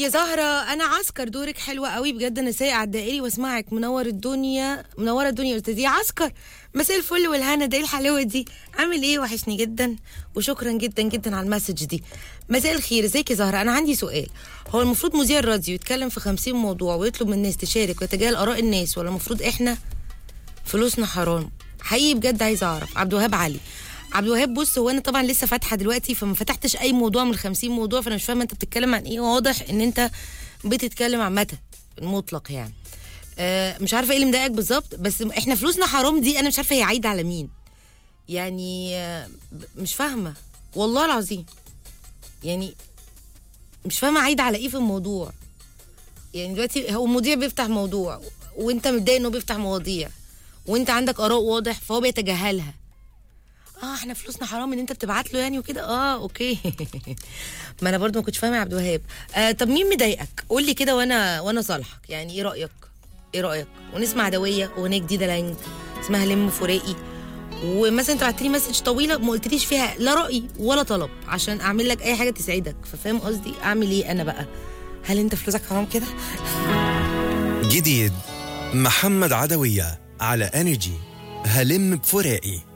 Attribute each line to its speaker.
Speaker 1: يا زهرة أنا عسكر دورك حلوة قوي بجد أنا سايقة على الدائري وأسمعك منور الدنيا منورة الدنيا يا أستاذ يا عسكر مساء الفل والهنا ده إيه الحلاوة دي عامل إيه وحشني جدا وشكرا جدا جدا على المسج دي مساء الخير ازيك يا زهرة أنا عندي سؤال هو المفروض مذيع الراديو يتكلم في خمسين موضوع ويطلب من الناس تشارك ويتجاهل آراء الناس ولا المفروض إحنا فلوسنا حرام حقيقي بجد عايزه اعرف عبد الوهاب علي عبد الوهاب بص هو انا طبعا لسه فاتحه دلوقتي فما فتحتش اي موضوع من ال 50 موضوع فانا مش فاهمه انت بتتكلم عن ايه واضح ان انت بتتكلم عامه المطلق يعني آه مش عارفه ايه اللي مضايقك بالظبط بس احنا فلوسنا حرام دي انا مش عارفه هي عايده على مين يعني آه ب- مش فاهمه والله العظيم يعني مش فاهمه عايده على ايه في الموضوع يعني دلوقتي هو المذيع بيفتح موضوع وانت متضايق انه بيفتح مواضيع وانت عندك اراء واضح فهو بيتجاهلها اه احنا فلوسنا حرام ان انت بتبعت له يعني وكده اه اوكي ما انا برضو ما كنتش فاهمه يا عبد الوهاب آه طب مين مضايقك قول لي كده وانا وانا صالحك يعني ايه رايك ايه رايك ونسمع عدويه اغنيه جديده لانج اسمها لم فراقي ومثلا انت بعت لي مسج طويله ما قلتليش فيها لا راي ولا طلب عشان اعمل لك اي حاجه تسعدك ففاهم قصدي اعمل ايه انا بقى هل انت فلوسك حرام كده
Speaker 2: جديد محمد عدوية على انرجي هلم بفراقي